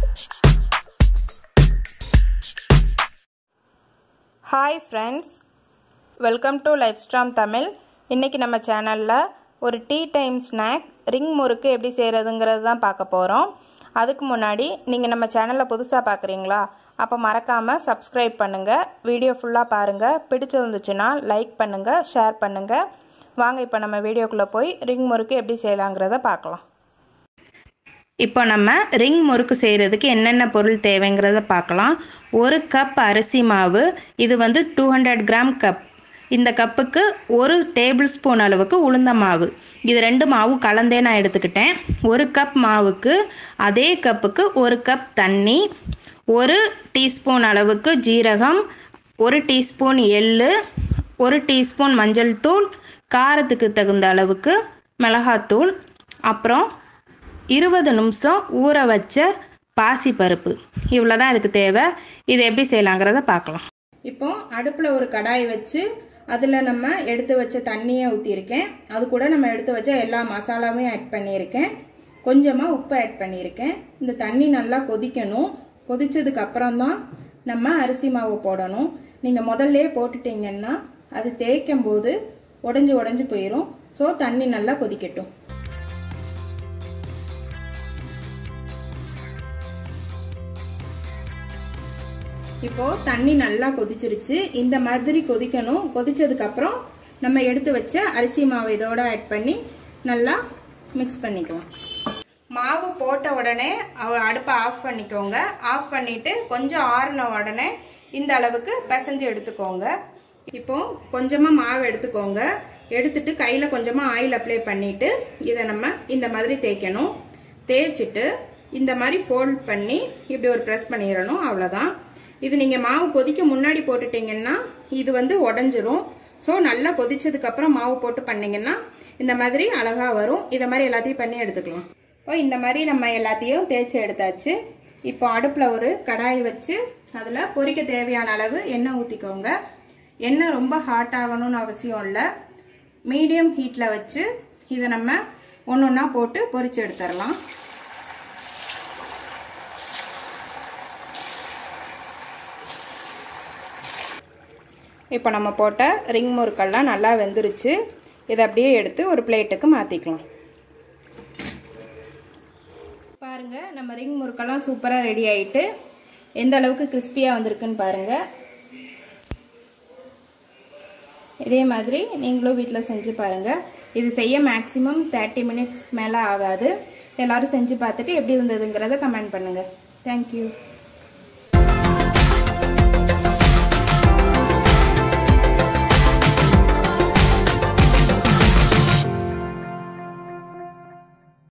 hi friends welcome to life ஸ்ட்ராம் தமிழ் இன்றைக்கி நம்ம சேனலில் ஒரு டீ டைம் ஸ்நாக் ரிங் முறுக்கு எப்படி செய்கிறதுங்கிறது தான் பார்க்க போகிறோம் அதுக்கு முன்னாடி நீங்கள் நம்ம சேனலில் புதுசாக பார்க்குறீங்களா அப்போ மறக்காமல் சப்ஸ்கிரைப் பண்ணுங்கள் வீடியோ ஃபுல்லாக பாருங்கள் பிடிச்சிருந்துச்சுன்னா லைக் பண்ணுங்கள் ஷேர் பண்ணுங்கள் வாங்க இப்போ நம்ம வீடியோக்குள்ளே போய் ரிங் முறுக்கு எப்படி செய்யலாங்கிறத பார்க்கலாம் இப்போ நம்ம ரிங் முறுக்கு செய்கிறதுக்கு என்னென்ன பொருள் தேவைங்கிறத பார்க்கலாம் ஒரு கப் அரிசி மாவு இது வந்து டூ ஹண்ட்ரட் கிராம் கப் இந்த கப்புக்கு ஒரு டேபிள் ஸ்பூன் அளவுக்கு உளுந்த மாவு இது ரெண்டு மாவும் கலந்தே நான் எடுத்துக்கிட்டேன் ஒரு கப் மாவுக்கு அதே கப்புக்கு ஒரு கப் தண்ணி ஒரு டீஸ்பூன் அளவுக்கு ஜீரகம் ஒரு டீஸ்பூன் எள்ளு ஒரு டீஸ்பூன் மஞ்சள் தூள் காரத்துக்கு தகுந்த அளவுக்கு மிளகாத்தூள் அப்புறம் இருபது நிமிஷம் ஊற வச்ச பாசிப்பருப்பு இவ்வளோ தான் இதுக்கு தேவை இது எப்படி செய்யலாங்கிறத பார்க்கலாம் இப்போ அடுப்பில் ஒரு கடாய் வச்சு அதில் நம்ம எடுத்து வச்ச தண்ணியை ஊற்றிருக்கேன் அது கூட நம்ம எடுத்து வச்ச எல்லா மசாலாவையும் ஆட் பண்ணியிருக்கேன் கொஞ்சமாக உப்பு ஆட் பண்ணியிருக்கேன் இந்த தண்ணி நல்லா கொதிக்கணும் கொதிச்சதுக்கு அப்புறம் தான் நம்ம அரிசி மாவு போடணும் நீங்கள் முதல்ல போட்டுட்டீங்கன்னா அது தேய்க்கும் போது உடஞ்சி உடஞ்சி போயிடும் ஸோ தண்ணி நல்லா கொதிக்கட்டும் இப்போ தண்ணி நல்லா கொதிச்சிருச்சு இந்த மாதிரி கொதிக்கணும் கொதிச்சதுக்கு அப்புறம் நம்ம எடுத்து வச்ச அரிசி மாவு இதோட ஆட் பண்ணி நல்லா மிக்ஸ் பண்ணிக்கலாம் மாவு போட்ட உடனே அடுப்பை ஆஃப் பண்ணிக்கோங்க ஆஃப் பண்ணிட்டு கொஞ்சம் ஆறின உடனே இந்த அளவுக்கு பிசைஞ்சு எடுத்துக்கோங்க இப்போ கொஞ்சமாக மாவு எடுத்துக்கோங்க எடுத்துட்டு கையில் கொஞ்சமாக ஆயில் அப்ளை பண்ணிட்டு இதை நம்ம இந்த மாதிரி தேய்க்கணும் தேய்ச்சிட்டு இந்த மாதிரி ஃபோல்ட் பண்ணி இப்படி ஒரு ப்ரெஸ் பண்ணிடணும் அவ்வளோதான் இது நீங்கள் மாவு கொதிக்க முன்னாடி போட்டுட்டீங்கன்னா இது வந்து உடஞ்சிரும் ஸோ நல்லா கொதிச்சதுக்கப்புறம் மாவு போட்டு பண்ணிங்கன்னா இந்த மாதிரி அழகாக வரும் இதை மாதிரி எல்லாத்தையும் பண்ணி எடுத்துக்கலாம் இப்போ இந்த மாதிரி நம்ம எல்லாத்தையும் தேய்ச்சி எடுத்தாச்சு இப்போ அடுப்பில் ஒரு கடாய் வச்சு அதில் பொரிக்க தேவையான அளவு எண்ணெய் ஊற்றிக்கோங்க எண்ணெய் ரொம்ப ஹாட் ஆகணும்னு அவசியம் இல்லை மீடியம் ஹீட்டில் வச்சு இதை நம்ம ஒன்று ஒன்றா போட்டு பொரிச்சு எடுத்துடலாம் இப்போ நம்ம போட்ட ரிங் முறுக்கெல்லாம் நல்லா வெந்துருச்சு இதை அப்படியே எடுத்து ஒரு பிளேட்டுக்கு மாற்றிக்கலாம் பாருங்கள் நம்ம ரிங் முறுக்கெல்லாம் சூப்பராக ரெடி ஆகிட்டு எந்த அளவுக்கு கிறிஸ்பியாக வந்திருக்குன்னு பாருங்கள் இதே மாதிரி நீங்களும் வீட்டில் செஞ்சு பாருங்கள் இது செய்ய மேக்ஸிமம் தேர்ட்டி மினிட்ஸ் மேலே ஆகாது எல்லோரும் செஞ்சு பார்த்துட்டு எப்படி இருந்ததுங்கிறத கமெண்ட் பண்ணுங்கள் தேங்க்யூ